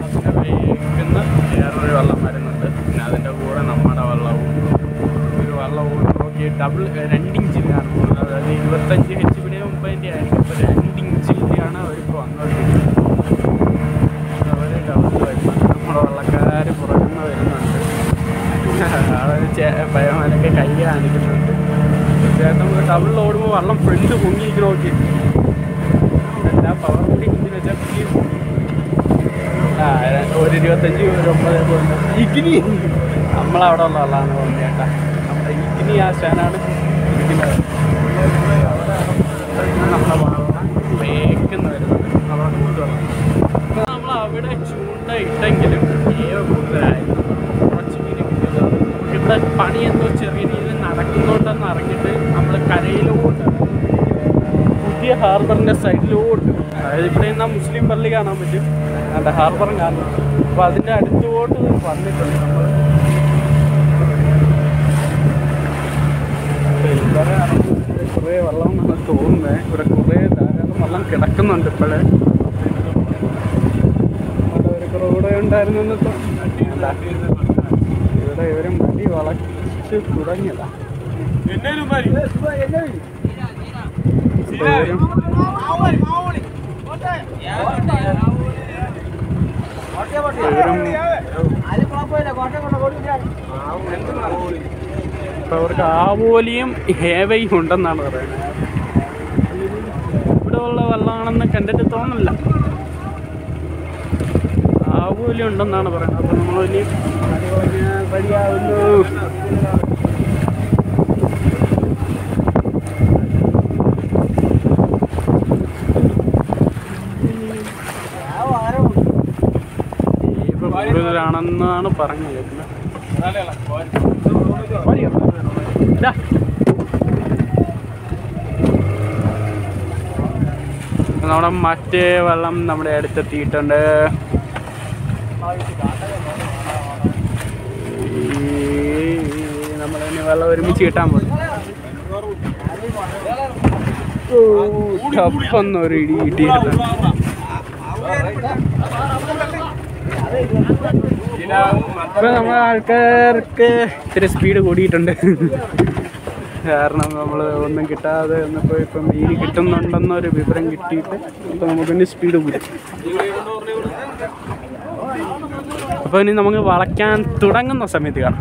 പിന്നെ വേക്കുന്ന വേറൊരു വെള്ളം വരുന്നുണ്ട് പിന്നെ അതിൻ്റെ കൂടെ നമ്മുടെ വെള്ളവും ഒരു വെള്ളവും നോക്കി ഡബിൾ രണ്ട് ഇഞ്ചിലാണ് പോകുന്നത് അതായത് ഇരുപത്തഞ്ച് എച്ച് പിയുടെ മുപ്പതിൻ്റെ ആയിരിക്കും ഇപ്പോൾ രണ്ട് ഇഞ്ചിൻ്റെയാണ് അവരിപ്പോൾ വന്നുകൊണ്ടിരിക്കുന്നത് അവർ ഡബിൾ വരുന്നുണ്ട് നമ്മുടെ വെള്ളക്കാർ പുറത്തുനിന്ന് വരുന്നുണ്ട് അവർ പയ്യന്മാരൊക്കെ കൈ കാണിക്കുന്നുണ്ട് തീർച്ചയായിട്ടും ഡബിൾ ഓടുമ്പോൾ വെള്ളം ഫ്രണ്ട് പൊങ്ങിയിരിക്കും നോക്കി എല്ലാ പവർ കൂടി ഇങ്ങനെ വെച്ചാൽ ആ ഒരു ഇരുപത്തഞ്ച് ഒരു ഒമ്പത് പോകുന്നു ഇഗ്നി നമ്മളവിടെ ഉള്ള വെള്ളമാണ് പോകുന്നത് ചേട്ടാ നമ്മുടെ ഇഗ്നി ആ സ്റ്റാനാണ് ഇരിക്കുന്നത് നമ്മളെ വെള്ളം വേക്കുന്ന വരുന്നത് അവിടെ കൂടുതലാണ് നമ്മൾ അവിടെ ചൂണ്ട ഇട്ടെങ്കിലും ഏവ കൂടുതലായിരുന്നു കുറച്ച് മീൻ കിട്ടിയത് ഇവിടെ പണി എന്തോ ചെറിയ രീതിയിൽ നടക്കുന്നുണ്ടെന്ന് അറിഞ്ഞിട്ട് നമ്മൾ കരയിലോട്ട് പുതിയ ഹാർബറിൻ്റെ സൈഡിലോട്ട് അതായത് ഇവിടെ നിന്ന് മുസ്ലിം പള്ളി കാണാൻ പറ്റും അതിൻ്റെ ഹാർബറും കാണാം അപ്പോൾ അതിൻ്റെ അടുത്തോട്ട് വന്നിട്ടുണ്ട് നമ്മൾ ഇവിടെ കുറേ വെള്ളം എന്നാണ് തോന്നുന്നത് ഇവിടെ കുറേ ധാരാളം വെള്ളം കിടക്കുന്നുണ്ട് ഇപ്പോഴേ അവിടെ ഒരു കുറവുകൂടെ ഉണ്ടായിരുന്നെന്ന് തോന്നുന്നില്ല ഇവിടെ ഇവരും മടി വളച്ച് തുടങ്ങിയതാ ഇവരും ഇവരും ഇപ്പൊ അവർക്ക് ആവോലിയും ഹേവയും ഉണ്ടെന്നാണ് പറയുന്നത് ഇവിടെ ഉള്ള വെള്ളമാണെന്ന് കണ്ടിട്ട് തോന്നില്ല ആവോലി ഉണ്ടെന്നാണ് പറയുന്നത് അപ്പൊ നമ്മൾ ഇനി റെഡിയാവുന്നു ഇപ്പൊ കൂടുതലാണെന്നാണ് പറഞ്ഞു കേൾക്കുന്നത് ഇതാ. നമ്മുടെ മറ്റേ വെള്ളം നമ്മുടെ അടുത്തെത്തിയിട്ടുണ്ട് നമ്മളിനി വെള്ളം ഒരുമിച്ച് കിട്ടാൻ പോകും ടപ്പൊന്നൊരു ഇടി കിട്ടിയിട്ടുണ്ട് ഇപ്പൊ നമ്മുടെ ആൾക്കാർക്ക് ഇത്തിരി സ്പീഡ് കൂടിയിട്ടുണ്ട് കാരണം നമ്മൾ ഒന്നും കിട്ടാതെ വന്നപ്പോൾ ഇപ്പം മീൻ കിട്ടുന്നുണ്ടെന്നൊരു വിവരം കിട്ടിയിട്ട് ഇപ്പം നമുക്ക് ഇനി സ്പീഡ് കൂടി അപ്പോൾ ഇനി നമുക്ക് വളയ്ക്കാൻ തുടങ്ങുന്ന സമയത്ത് കാണാം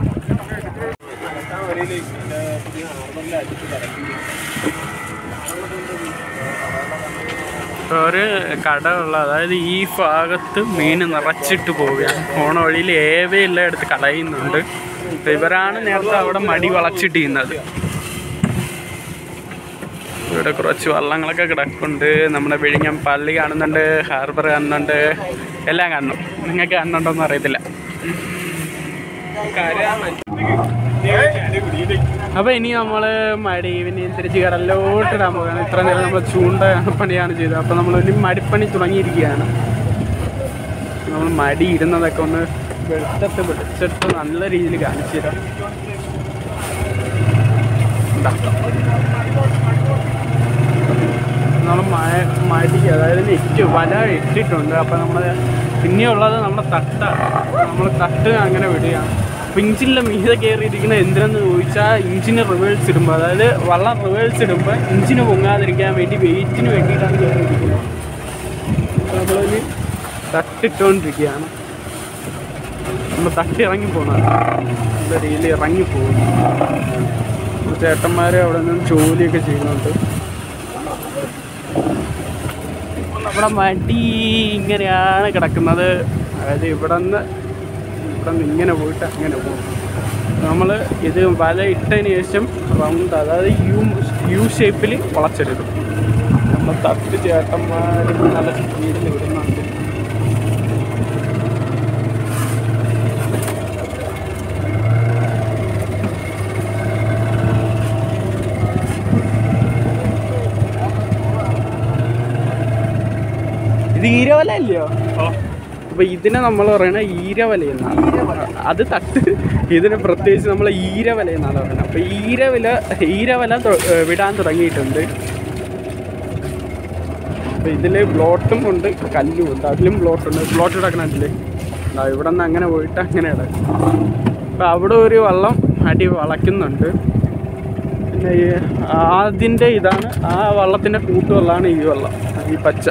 ഒരു കട ഉള്ള അതായത് ഈ ഭാഗത്ത് മീൻ നിറച്ചിട്ട് പോവുകയാണ് പോണ വഴിയിൽ ഏവയെല്ലാം എടുത്ത് കളയുന്നുണ്ട് അപ്പൊ ഇവരാണ് നേരത്തെ അവിടെ മടി വളച്ചിട്ടിരുന്നത് ഇവിടെ കുറച്ച് വള്ളങ്ങളൊക്കെ കിടക്കുന്നുണ്ട് നമ്മുടെ വിഴിഞ്ഞം പള്ളി കാണുന്നുണ്ട് ഹാർബർ കാണുന്നുണ്ട് എല്ലാം കാണുന്നു നിങ്ങൾക്ക് കാണുന്നുണ്ടോന്ന് അറിയത്തില്ല അപ്പൊ ഇനി നമ്മള് മടി പിന്നെ തിരിച്ച് കടലിലോട്ടിടാൻ പോവുകയാണ് ഇത്ര നേരം നമ്മൾ ചൂണ്ട പണിയാണ് ചെയ്തത് അപ്പൊ നമ്മൾ ഇനി മടിപ്പണി തുടങ്ങിയിരിക്കുകയാണ് നമ്മൾ മടി ഇരുന്നതൊക്കെ ഒന്ന് വെളുത്തിട്ട് വെളിച്ചിട്ട് നല്ല രീതിയിൽ കാണിച്ചു തരാം ഇതാ. നമ്മൾ മടി അതായത് നെറ്റ് വല ഇട്ടിട്ടുണ്ട് അപ്പം നമ്മൾ പിന്നെയുള്ളത് നമ്മുടെ തട്ടാണ് നമ്മൾ തട്ട് അങ്ങനെ വിടുകയാണ് അപ്പം ഇഞ്ചിൻ്റെ മീതെ കയറിയിരിക്കുന്ന എന്തിനെന്ന് ചോദിച്ചാൽ ഇഞ്ചിന് റിവേഴ്സ് ഇടുമ്പോൾ അതായത് വള്ളം റിവേഴ്സ് ഇടുമ്പോൾ ഇഞ്ചിന് പൊങ്ങാതിരിക്കാൻ വേണ്ടി വെയിറ്റിന് വേണ്ടിയിട്ടാണ് കയറിയിരിക്കുന്നത് അപ്പോൾ നമ്മളിനി തട്ടിട്ടുകൊണ്ടിരിക്കുകയാണ് നമ്മൾ തട്ടി ഇറങ്ങി പോകുന്നത് നല്ല രീതിയിൽ ഇറങ്ങി പോകുന്നു ചേട്ടന്മാർ അവിടെ നിന്ന് ജോലിയൊക്കെ ചെയ്യുന്നുണ്ട് നമ്മുടെ മടി ഇങ്ങനെയാണ് കിടക്കുന്നത് അതായത് ഇവിടെ നിന്ന് ഇവിടെ നിന്ന് ഇങ്ങനെ പോയിട്ട് അങ്ങനെ പോകും നമ്മൾ ഇത് വല ഇട്ടതിന് ശേഷം റൗണ്ട് അതായത് യു യു ഷേപ്പിൽ വളച്ചെടുക്കും നമ്മൾ തട്ട് ചേട്ടന്മാർ നല്ല സ്പീഡിൽ വിടുന്നുണ്ട് ഇത് ഈരവല അല്ലയോ അപ്പൊ ഇതിനെ നമ്മൾ പറയണ ഈരവല എന്നാണ് അത് തട്ട് ഇതിന് പ്രത്യേകിച്ച് നമ്മൾ ഈരവല എന്നാണ് പറയുന്നത് അപ്പൊ ഈരവല ഈരവല തൊ- ഏ, വിടാൻ തുടങ്ങിയിട്ടുണ്ട് അപ്പൊ ഇതില് ബ്ലോട്ടും ഉണ്ട് കല്ലും ഉണ്ട് അതിലും ബ്ലോട്ട് ഉണ്ട് ബ്ലോട്ട് കിടക്കണില്ലേ ദാ ഇവിടെ നിന്ന് അങ്ങനെ പോയിട്ട് അങ്ങനെ കിടക്കും അപ്പം അവിടെ ഒരു വള്ളം അടി വളയ്ക്കുന്നുണ്ട് പിന്നെ ഈ അതിൻ്റെ ഇതാണ് ആ വള്ളത്തിൻ്റെ കൂട്ടുവെള്ളമാണ് ഈ വെള്ളം ഈ പച്ച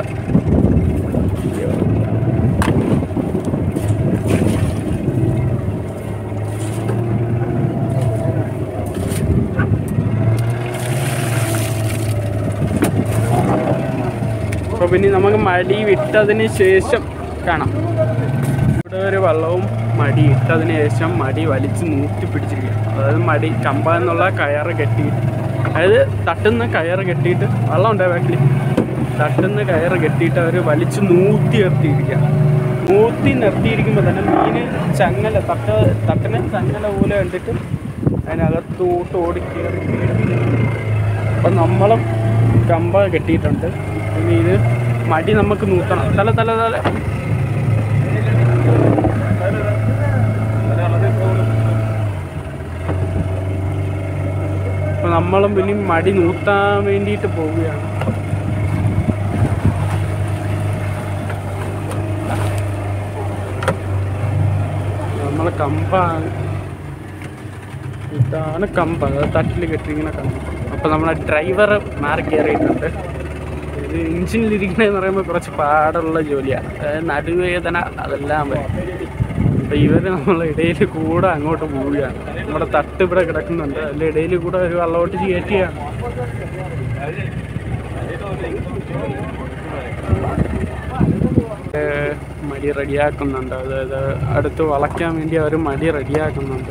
അപ്പോൾ പിന്നെ നമുക്ക് മടി വിട്ടതിന് ശേഷം കാണാം ഇവിടെ ഒരു വള്ളവും മടി ഇട്ടതിന് ശേഷം മടി വലിച്ച് നൂത്തി പിടിച്ചിരിക്കുക അതായത് മടി കമ്പ എന്നുള്ള കയറ് കെട്ടിയിട്ട് അതായത് തട്ടുന്ന കയറ് കെട്ടിയിട്ട് വള്ളം ഉണ്ടോ ബാക്കിൽ തട്ടുന്ന കയറ് കെട്ടിയിട്ട് അവർ വലിച്ച് നൂത്തി നിർത്തിയിരിക്കുക നൂത്തി നിർത്തിയിരിക്കുമ്പോൾ തന്നെ മീന് ചങ്ങല തട്ട തട്ടിനെ ചങ്ങല പോലെ കണ്ടിട്ട് അതിനകത്തോട്ട് ഓടി കയറി അപ്പം നമ്മളും കമ്പ കെട്ടിയിട്ടുണ്ട് പിന്നെ ഇത് മടി നമുക്ക് നൂത്തണം തല തല തല അപ്പൊ നമ്മളും പിന്നെ മടി നൂത്താൻ വേണ്ടിയിട്ട് പോവുകയാണ് നമ്മളെ കമ്പാണ് ഇതാണ് കമ്പ് അത് തട്ടിൽ കെട്ടിരിക്കുന്ന കമ്പ് അപ്പോൾ നമ്മളെ ഡ്രൈവർ മാറി കയറിയിട്ടുണ്ട് ഇത് എഞ്ചിനിലിരിക്കണമെന്ന് പറയുമ്പോൾ കുറച്ച് പാടുള്ള ജോലിയാണ് അതായത് നടുവേദന അതെല്ലാം വരും അപ്പോൾ ഇവർ നമ്മളെ ഇടയിൽ കൂടെ അങ്ങോട്ട് പോവുകയാണ് നമ്മുടെ തട്ട് ഇവിടെ കിടക്കുന്നുണ്ട് അതിൻ്റെ ഇടയിൽ കൂടെ ഒരു വള്ളോട്ട് കയറ്റിയാണ് ഏഹ് മടി റെഡിയാക്കുന്നുണ്ട് അതായത് അടുത്ത് വളയ്ക്കാൻ വേണ്ടി അവർ മടി റെഡിയാക്കുന്നുണ്ട്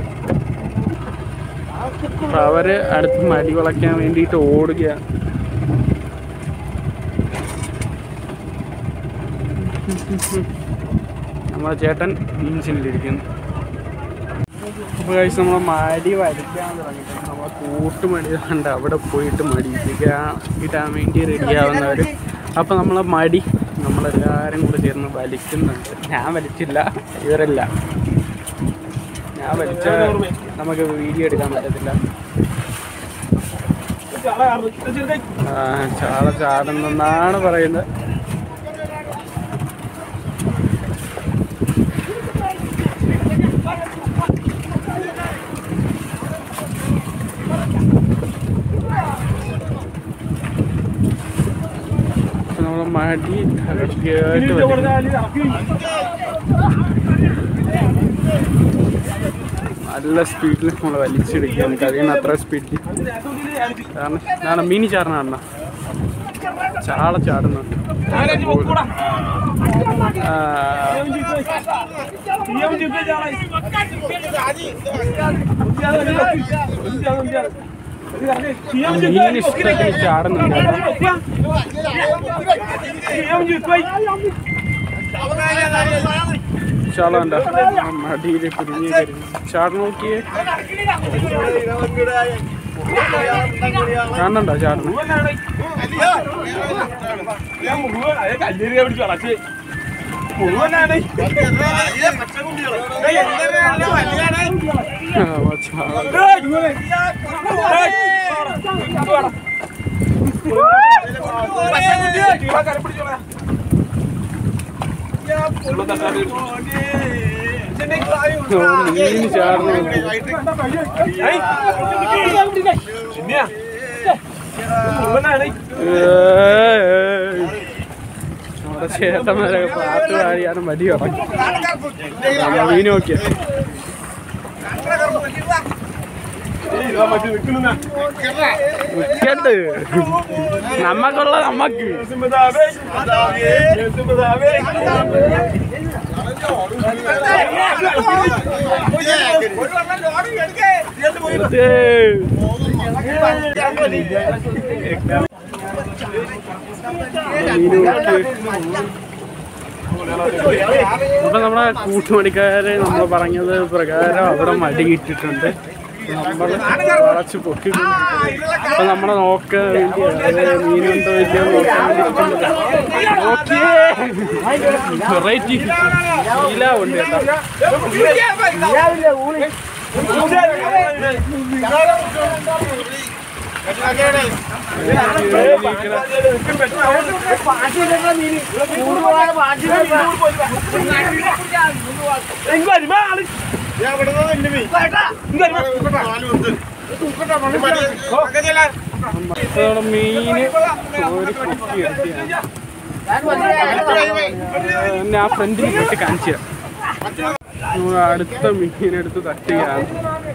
അപ്പൊ അവര് അടുത്ത് മടി വളയ്ക്കാൻ വേണ്ടിയിട്ട് ഓടുകയാണ് നമ്മളെ ചേട്ടൻ ബീച്ചിലിരിക്കുന്നു അപ്പോൾ കഴിച്ച് നമ്മൾ മടി വരയ്ക്കാൻ തുടങ്ങിയിട്ടുണ്ട് നമ്മൾ കൂട്ടുമടി കണ്ട് അവിടെ പോയിട്ട് മടി ഇരിക്കാൻ ഇടാൻ വേണ്ടി റെഡിയാവുന്നവർ അപ്പോൾ നമ്മളെ മടി നമ്മളെല്ലാവരും കൂടെ ചേർന്ന് വലിക്കുന്നുണ്ട് ഞാൻ വലിച്ചില്ല ഇവരല്ല ഞാൻ വലിച്ച നമുക്ക് വീഡിയോ എടുക്കാൻ പറ്റത്തില്ല ആ, ചാള ചാടുന്നെന്നാണ് പറയുന്നത് അപ്പൊ നമ്മളെ മടി തകർച്ചയായിട്ട് വലിക്കുന്നു. നല്ല സ്പീഡിൽ നമ്മൾ വലിച്ചെടുക്കുക എനിക്ക് അതിന് അത്ര സ്പീഡിൽ കാരണം ഞാൻ മീനി ചാടണ ചാള ചാടുന്നുണ്ട് ആ, മീൻ ഇഷ്ടത്തിന് ചാടുന്നുണ്ട് കേട്ടോ. ചാള ഉണ്ടോ മടിയിൽ കുരുങ്ങി കരുങ്ങി ചാട നോക്കിയേ കാണണ്ടോ ചാടണം ആ, ചാള ഓ, മീൻ ചാടുന്നുണ്ട് ഏയ്. നമ്മുടെ ചേട്ടന്മാരൊക്കെ പാട്ട് പാടിയാണ് മടി തുടങ്ങി മീൻ നോക്കിയ നിക്കണ്ട് നമ്മക്കുള്ള നമ്മക്ക് നിർത്ത്. മീൻ നോക്കി അപ്പൊ നമ്മളെ കൂട്ടുമണിക്കാരെ നമ്മൾ പറഞ്ഞത് പ്രകാരം അവിടെ മടി ഇട്ടിട്ടുണ്ട് നമ്മൾ വളച്ച് പൊക്കി അപ്പൊ നമ്മളെ നോക്കാൻ വേണ്ടി അതായത് മീനുണ്ടോ ഇല്ലയോ നോക്കാൻ വേണ്ടി നോക്കിയേ വെറൈറ്റി ശീല ഉണ്ട് കേട്ടോ മറ്റോടെ മീന് ഒരു കുക്കി എടുത്തിയാണ് ഞാൻ ആ ഫ്രണ്ടിൽ കിട്ടി കാണിച്ചു തരാം നമ്മൾ അടുത്ത മീനെടുത്ത് തട്ടുകയാണ്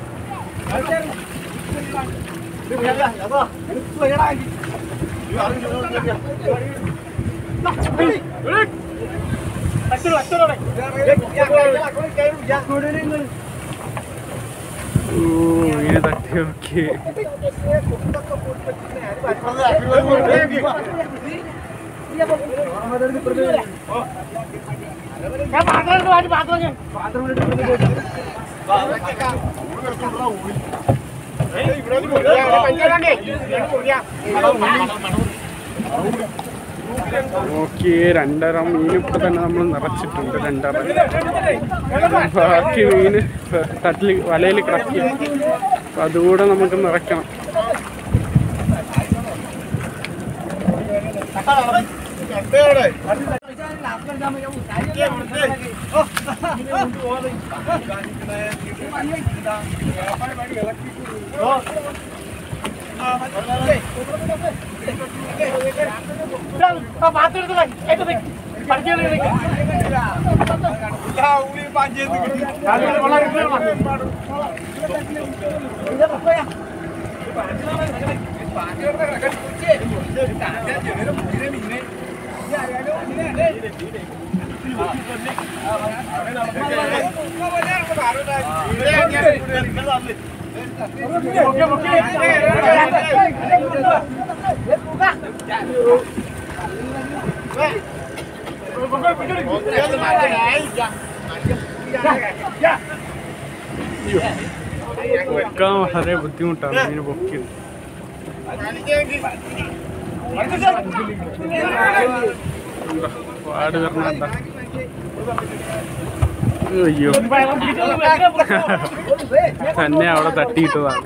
ഓ മീനെ തട്ടി നോക്കി നോക്കി രണ്ടര മീൻ ഇപ്പൊ തന്നെ നമ്മൾ നിറച്ചിട്ടുണ്ട് രണ്ടര ബാക്കി മീന് തട്ടിൽ വലയിൽ കിടക്കി അപ്പൊ അതുകൂടെ നമുക്ക് നിറയ്ക്കണം പൊക്കാൻ വളരെ ബുദ്ധിമുട്ടാണ് മീന് പൊക്കി പാട് വരണണ്ട അയ്യോ തന്നെ അവിടെ തട്ടിയിട്ടതാണ്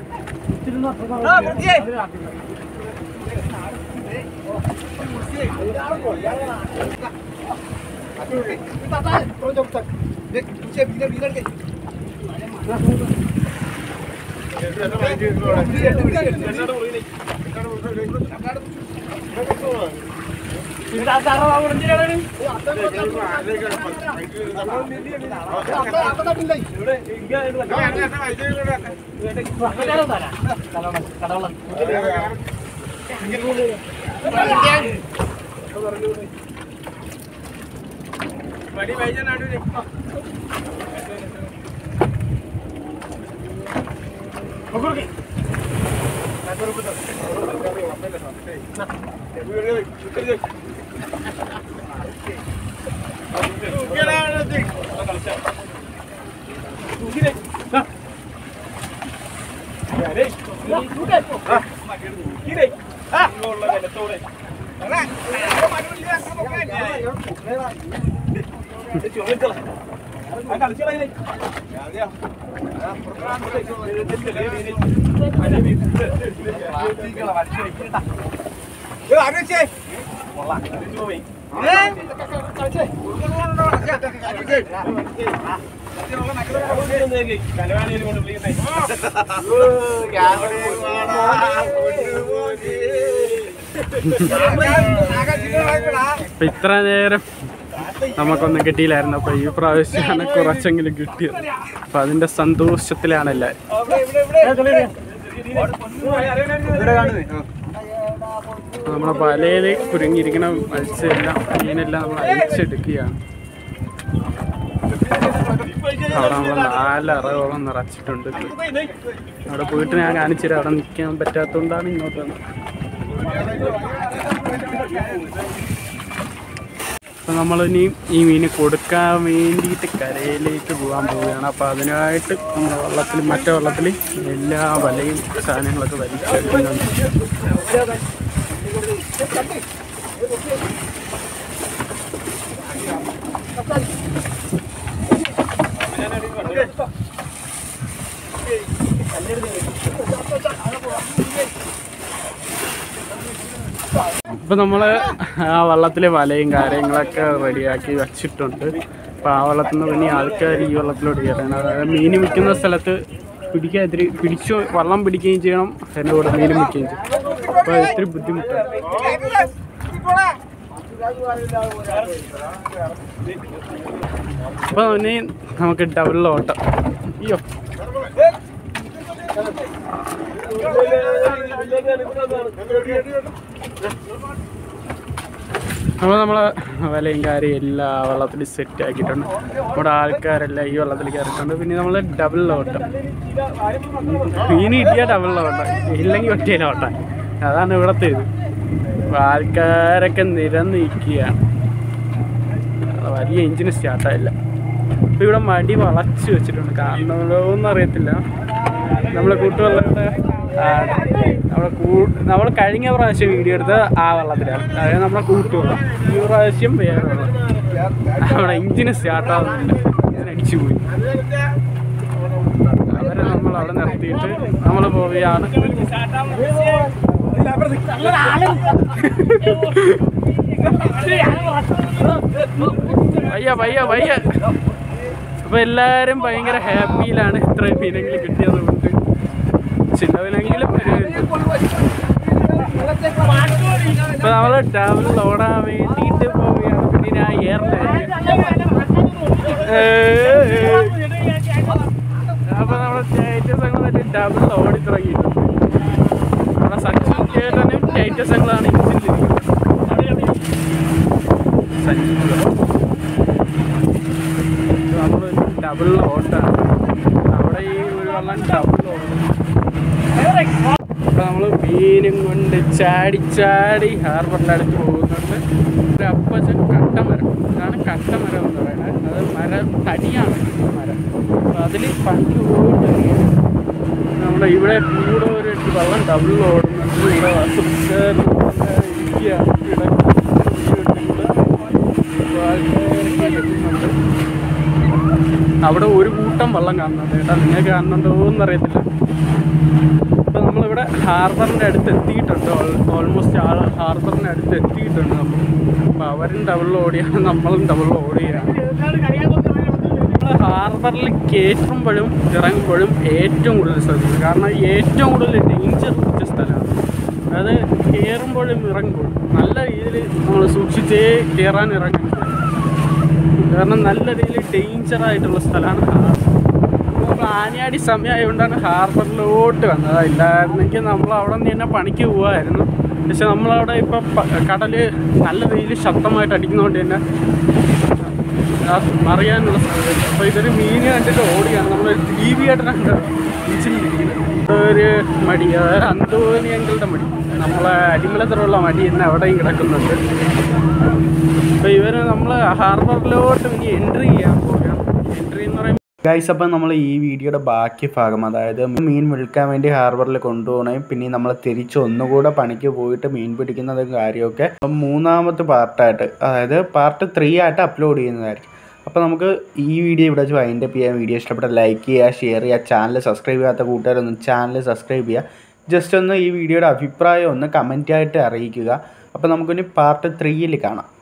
അപ്പൊ ഇത്ര നേരം നമുക്കൊന്നും കിട്ടിയില്ലായിരുന്നു അപ്പൊ ഈ പ്രാവശ്യമാണ് കുറച്ചെങ്കിലും കിട്ടിയത് അപ്പൊ അതിന്റെ സന്തോഷത്തിലാണ് എല്ലാവരും അപ്പൊ നമ്മുടെ വലയിൽ കുരുങ്ങിയിരിക്കുന്ന മത്സ്യമെല്ലാം മീനെല്ലാം നമ്മൾ അഴിച്ചെടുക്കുകയാണ് അവിടെ നമ്മൾ നാലറയോളം നിറച്ചിട്ടുണ്ട് അവിടെ പോയിട്ട് ഞാൻ കാണിച്ചുതരാം അവിടെ നിൽക്കാൻ പറ്റാത്തതുകൊണ്ടാണ് ഇങ്ങോട്ട് വന്നത് അപ്പം നമ്മളിനി ഈ മീന് കൊടുക്കാൻ വേണ്ടിയിട്ട് കരയിലേക്ക് പോകാൻ പോവുകയാണ് അപ്പോൾ അതിനായിട്ട് നമ്മുടെ വള്ളത്തിൽ മറ്റേ വള്ളത്തിൽ എല്ലാ വലയും സാധനങ്ങളൊക്കെ വലിച്ചെടുക്കുന്നുണ്ട് അപ്പോൾ നമ്മൾ ആ വള്ളത്തിലെ വലയും കാര്യങ്ങളൊക്കെ റെഡിയാക്കി വെച്ചിട്ടുണ്ട് അപ്പോൾ ആ വള്ളത്തിൽ നിന്ന് പിന്നെ ആൾക്കാർ ഈ വള്ളത്തിലോട്ട് കയറാണ് അതായത് മീൻ വിൽക്കുന്ന സ്ഥലത്ത് പിടിക്കാതിരി പിടിച്ചു വള്ളം പിടിക്കുകയും ചെയ്യണം അതിൻ്റെ കൂടെ മീൻ വിൽക്കുകയും ചെയ്യും അപ്പോൾ ഇത്തിരി ബുദ്ധിമുട്ടാണ് അപ്പോൾ ഇനി നമുക്ക് ഡബിൾ ഓട്ടം അയ്യോ അപ്പോൾ നമ്മൾ വലയും കാര്യം എല്ലാ വള്ളത്തിൽ സെറ്റ് ആക്കിയിട്ടുണ്ട് നമ്മുടെ ആൾക്കാരെല്ലാം ഈ വള്ളത്തിൽ കയറിയിട്ടുണ്ട് പിന്നെ നമ്മൾ ഡബിൾ ഓട്ടം മീൻ കിട്ടിയാൽ ഡബിൾ ഓട്ടം ഇല്ലെങ്കിൽ ഒറ്റയില ഓട്ടം അതാണ് ഇവിടുത്തെ ഇത് അപ്പോൾ ആൾക്കാരൊക്കെ നിരന്ന് നിൽക്കുകയാണ് വലിയ എഞ്ചിന് സ്റ്റാർട്ടായില്ല അപ്പോൾ ഇവിടെ മടി വളച്ച് വെച്ചിട്ടുണ്ട് കാണണമെന്നൊന്നും അറിയത്തില്ല നമ്മളെ കൂട്ടുവെള്ളയുടെ നമ്മളെ കൂ നമ്മൾ കഴിഞ്ഞ പ്രാവശ്യം വീഡിയോ എടുത്തത് ആ വെള്ളത്തിലാണ് അതായത് നമ്മളെ കൂട്ടുവെള്ളം ഈ പ്രാവശ്യം വേറെ വെള്ളം നമ്മുടെ എഞ്ചിന് സ്റ്റാർട്ടാവുന്നില്ല എഞ്ചിന് അടിച്ചു പോയി അവരെ നമ്മൾ അവിടെ നിർത്തിയിട്ട് നമ്മൾ പോവുകയാണ് വയ്യ വയ്യ വയ്യ അപ്പൊ എല്ലാരും ഭയങ്കര ഹാപ്പിയിലാണ് ഇത്രയും മീനെങ്കിലും കിട്ടിയത് കൊണ്ട് ചിലവിലെങ്കിലും ഇപ്പൊ നമ്മള് ഡബിൾ ഓടാൻ വേണ്ടിയിട്ട് പോവുകയാണ് പിന്നെ ആ എയറിലായിട്ട് അപ്പൊ നമ്മുടെ ടൈറ്റസ് അങ്ങനെ ഡബിൾ ഓടി തുടങ്ങിയിട്ടുണ്ട് നമ്മുടെ സച്ചിൻ ചേട്ടനും ടൈറ്റസ് ഞങ്ങളാണ് ഇഞ്ചിലിരിക്കുന്നത് സച്ചിൻ നമ്മൾ ഡബിൾ ഓട്ടാണ് അവിടെ ഈ ഒരു വെള്ളം ഡബിൾ ഓടും അപ്പോൾ നമ്മൾ മീനും കൊണ്ട് ചാടി ചാടി ഹാർബറിൻ്റെ അടുത്ത് പോകുന്നുണ്ട് ഒരു അപ്പച്ചൻ കട്ടമരം ഇതാണ് കട്ടമരം എന്ന് പറയുന്നത് അത് മരം തടിയാണ് മരം അപ്പോൾ അതിൽ പണ്ട് പോയിട്ട് നമ്മുടെ ഇവിടെ കൂടെ ഒരു വെള്ളം ഡബിൾ ഓടുന്നുണ്ട് ഇവിടെ വസുക്കാർ ഇരിക്കുകയാണ് കിടക്കുന്നുണ്ട് അവിടെ ഒരു കൂട്ടം വെള്ളം കാണുന്നുണ്ട് കേട്ടോ നിങ്ങൾക്ക് കാണുന്നുണ്ടോ എന്നറിയത്തില്ല ഇപ്പം നമ്മളിവിടെ ഹാർബറിൻ്റെ അടുത്ത് എത്തിയിട്ടുണ്ട് ഓൾമോസ്റ്റ് ആ ഹാർബറിൻ്റെ അടുത്ത് എത്തിയിട്ടുണ്ട് നമ്മൾ അപ്പോൾ അവരും ഡബിൾ ഓടിയാണ് നമ്മളും ഡബിൾ ഓടുകയാണ് നമ്മൾ ഹാർബറിൽ കയറ്റുമ്പോഴും ഇറങ്ങുമ്പോഴും ഏറ്റവും കൂടുതൽ ശ്രദ്ധിക്കും കാരണം ഏറ്റവും കൂടുതൽ ഡേഞ്ചർ പിടിച്ച സ്ഥലമാണ് അതായത് കയറുമ്പോഴും ഇറങ്ങുമ്പോഴും നല്ല രീതിയിൽ നമ്മൾ സൂക്ഷിച്ചേ കയറാൻ ഇറങ്ങുന്നത് കാരണം നല്ല രീതിയിൽ ഡേഞ്ചർ ആയിട്ടുള്ള സ്ഥലമാണ് ഹാർബർ നമ്മൾ ആനയാടി സമയമായതുകൊണ്ടാണ് ഹാർബറിലോട്ട് വന്നത് ഇല്ലായിരുന്നെങ്കിൽ നമ്മൾ അവിടെ നിന്ന് തന്നെ പണിക്ക് പോകുമായിരുന്നു പക്ഷെ നമ്മളവിടെ ഇപ്പം കടൽ നല്ല രീതിയിൽ ശക്തമായിട്ട് അടിക്കുന്നതുകൊണ്ട് തന്നെ ആ അറിയാനുള്ള സാധ്യത അപ്പോൾ ഇതൊരു മീൻ കണ്ടിട്ട് ഓടിയാണ് നമ്മൾ ടി വി ആയിട്ടാണ് ഇരിക്കുന്നത് ഒരു മടി അതായത് അന്തോനി അങ്കിളുടെ മടി നമ്മളെ അടിമലത്തിലുള്ള മടി തന്നെ അവിടെയും കിടക്കുന്നുണ്ട് അപ്പോൾ ഇവർ നമ്മൾ ഹാർബറിലോട്ട് ഇനി എൻട്രി ചെയ്യാൻ പോവുകയാണ് എൻട്രി എന്ന് പറയുമ്പോൾ ഗൈസ് അപ്പം നമ്മൾ ഈ വീഡിയോയുടെ ബാക്കി ഭാഗം അതായത് മീൻ വിൽക്കാൻ വേണ്ടി ഹാർബറിൽ കൊണ്ടുപോകണേയും പിന്നെ നമ്മൾ തിരിച്ച് ഒന്നുകൂടെ പണിക്ക് പോയിട്ട് മീൻ പിടിക്കുന്നതും കാര്യമൊക്കെ അപ്പം മൂന്നാമത്തെ പാർട്ടായിട്ട് അതായത് പാർട്ട് ത്രീ ആയിട്ട് അപ്ലോഡ് ചെയ്യുന്നതായിരിക്കും അപ്പോൾ നമുക്ക് ഈ വീഡിയോ ഇവിടെ വെച്ച് വൈൻഡ് അപ്പ് ചെയ്യാൻ വീഡിയോ ഇഷ്ടപ്പെട്ട ലൈക്ക് ചെയ്യുക ഷെയർ ചെയ്യുക ചാനൽ സബ്സ്ക്രൈബ് ചെയ്യാത്ത കൂട്ടുകാരൊന്നും ചാനൽ സബ്സ്ക്രൈബ് ചെയ്യുക ജസ്റ്റ് ഒന്ന് ഈ വീഡിയോയുടെ അഭിപ്രായം ഒന്ന് കമൻറ്റായിട്ട് അറിയിക്കുക അപ്പോൾ നമുക്കിനി പാർട്ട് ത്രീയിൽ കാണാം